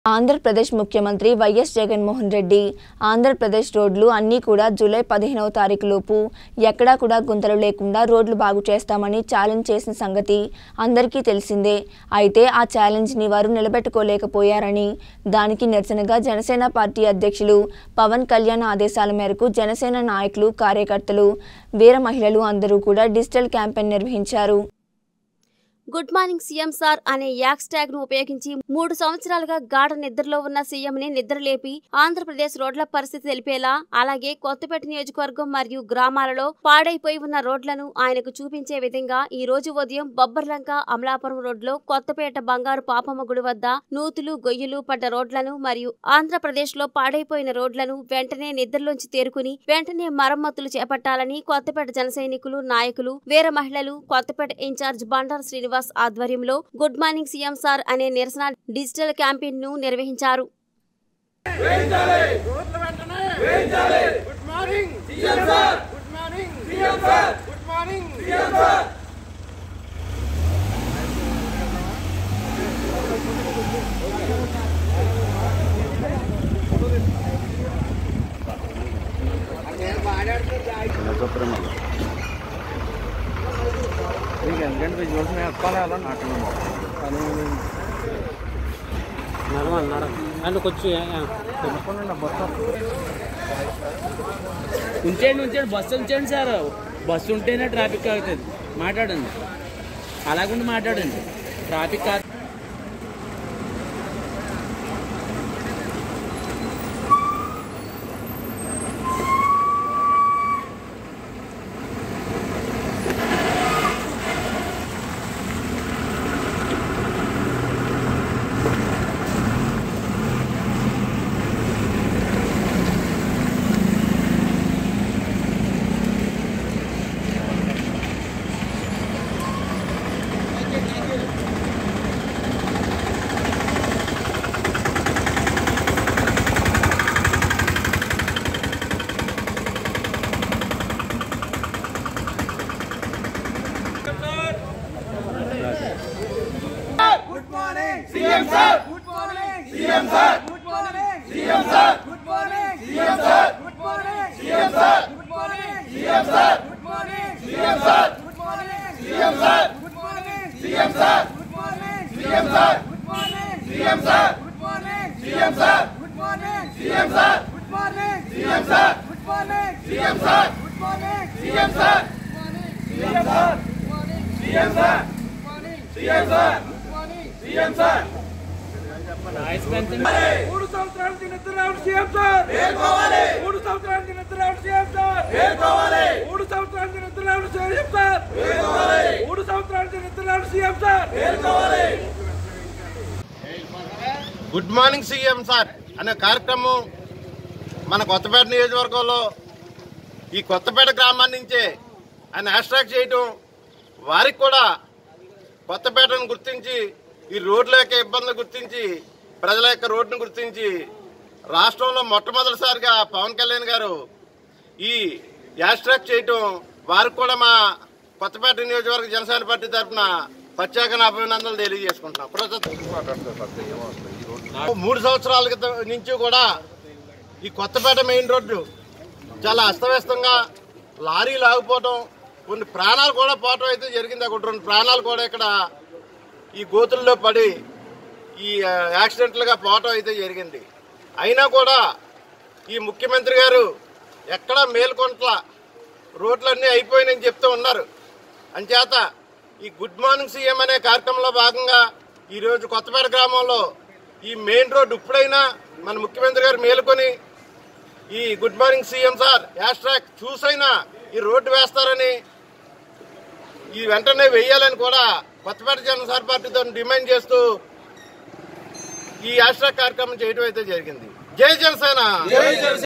ఆంధ్రప్రదేశ్ ముఖ్యమంత్రి వైఎస్ జగన్మోహన్ రెడ్డి ఆంధ్రప్రదేశ్ రోడ్లు అన్నీ కూడా జూలై పదిహేనవ తారీఖు లోపు ఎక్కడా కూడా గుంతలు లేకుండా రోడ్లు బాగు చేస్తామని ఛాలెంజ్ చేసిన సంగతి అందరికీ తెలిసిందే అయితే ఆ ఛాలెంజ్ని వారు నిలబెట్టుకోలేకపోయారని దానికి నిరసనగా జనసేన పార్టీ అధ్యక్షులు పవన్ కళ్యాణ్ ఆదేశాల మేరకు జనసేన నాయకులు కార్యకర్తలు వీర మహిళలు అందరూ కూడా డిజిటల్ క్యాంపెయిన్ నిర్వహించారు గుడ్ మార్నింగ్ సీఎం సార్ అనే యాక్స్ ట్యాగ్ ను ఉపయోగించి మూడు సంవత్సరాలుగా గాఢ నిద్రలో ఉన్న సీఎం ని నిద్రలేపి ఆంధ్రప్రదేశ్ రోడ్ల పరిస్థితి తెలిపేలా అలాగే కొత్తపేట నియోజకవర్గం మరియు గ్రామాలలో పాడైపోయి ఉన్న రోడ్లను ఆయనకు చూపించే విధంగా ఈ రోజు ఉదయం బొబ్బర్లంక అమలాపురం రోడ్లో కొత్తపేట బంగారు పాపమ్మ గుడి వద్ద నూతులు గొయ్యలు పడ్డ రోడ్లను మరియు ఆంధ్రప్రదేశ్ లో పాడైపోయిన రోడ్లను వెంటనే నిద్రలోంచి తేరుకుని వెంటనే మరమ్మతులు చేపట్టాలని కొత్తపేట జన సైనికులు నాయకులు వీర మహిళలు కొత్తపేట ఇన్ఛార్జ్ బండారు శ్రీనివాస్ ఆధ్వర్యంలో గుడ్ మార్నింగ్ సీఎం సార్ అనే నిరసన డిజిటల్ క్యాంపెయిన్ ను నిర్వహించారు రోడ్ల వెంటనే good morning CM sir good morning CM sir good morning CM sir ಈಗ ಎಂಟು ಬೀಜ ವರ್ಷ ಮೇಲೆ ಹತ್ಪಾಲ ಅಲ್ಲ ನಾಟಕ నడవాలి నడ అందుకు వచ్చి ఉంచేయండి ఉంచేయండి బస్సు ఉంచేయండి సార్ బస్సు ఉంటేనే ట్రాఫిక్ అవుతుంది మాట్లాడండి అలాగుండి మాట్లాడండి ట్రాఫిక్ కాదు good morning CM sir good morning CM sir good morning CM sir good morning CM sir good morning CM sir good morning CM sir good morning CM sir good morning CM sir good morning CM sir good morning CM sir good morning CM sir good morning CM sir good morning CM sir good morning CM sir good morning CM sir good morning CM sir CM sir CM sir CM sir CM sir noise పెంచండి మూడు సంవత్సరాల నిద్రలేవడం CM sir ఏర్కోవాలి మూడు సంవత్సరాల నిద్రలేవడం CM sir ఏర్కోవాలి మూడు సంవత్సరాల నిద్రలేవడం సీఎం సార్ ఏర్కోవాలి మూడు సంవత్సరాల నిద్రలేవడం సీఎం సార్ ఏర్కోవాలి గుడ్ మార్నింగ్ సీఎం సార్ అనే కార్యక్రమం మన కొత్తపేట నియోజకవర్గంలో ఈ కొత్తపేట గ్రామాన్ని నుంచే ఆయన హ్యాష్ట్రాక్ చేయటం వారికి కూడా కొత్తపేటను గుర్తించి ఈ రోడ్ల యొక్క ఇబ్బందులు గుర్తించి ప్రజల యొక్క రోడ్డును గుర్తించి రాష్ట్రంలో మొట్టమొదటిసారిగా పవన్ కళ్యాణ్ గారు ఈ హ్యాష్ట్రాక్ చేయటం వారికి కూడా మా కొత్తపేట నియోజకవర్గ జనసేన పార్టీ తరఫున ప్రత్యేక అభినందనలు తెలియజేసుకుంటున్నాం మూడు సంవత్సరాల క్రితం నుంచి కూడా ఈ కొత్తపేట మెయిన్ రోడ్డు చాలా అస్తవ్యస్తంగా లారీలు ఆగిపోవటం కొన్ని ప్రాణాలు కూడా పోవటం అయితే జరిగింది అక్కడ రెండు ప్రాణాలు కూడా ఇక్కడ ఈ గోతుల్లో పడి ఈ ఆ, యాక్సిడెంట్లుగా పోవటం అయితే జరిగింది అయినా కూడా ఈ ముఖ్యమంత్రి గారు ఎక్కడ మేల్కొంట్ల రోడ్లన్నీ అయిపోయినాయని చెప్తూ ఉన్నారు అంచేత ఈ గుడ్ మార్నింగ్ సీఎం అనే కార్యక్రమంలో భాగంగా ఈరోజు కొత్తపేట గ్రామంలో ఈ మెయిన్ రోడ్డు ఇప్పుడైనా మన ముఖ్యమంత్రి గారు మేలుకొని ఈ good morning CM sir hashtag చూసైనా ఈ రోడ్డు వేస్తారని ఈ వెంటనే వెయ్యాలని కూడా కొత్తపేట జనసేన పార్టీతో డిమాండ్ చేస్తూ ఈ హ్యాష్ ట్రాక్ కార్యక్రమం చేయడం అయితే జరిగింది జై జనసేన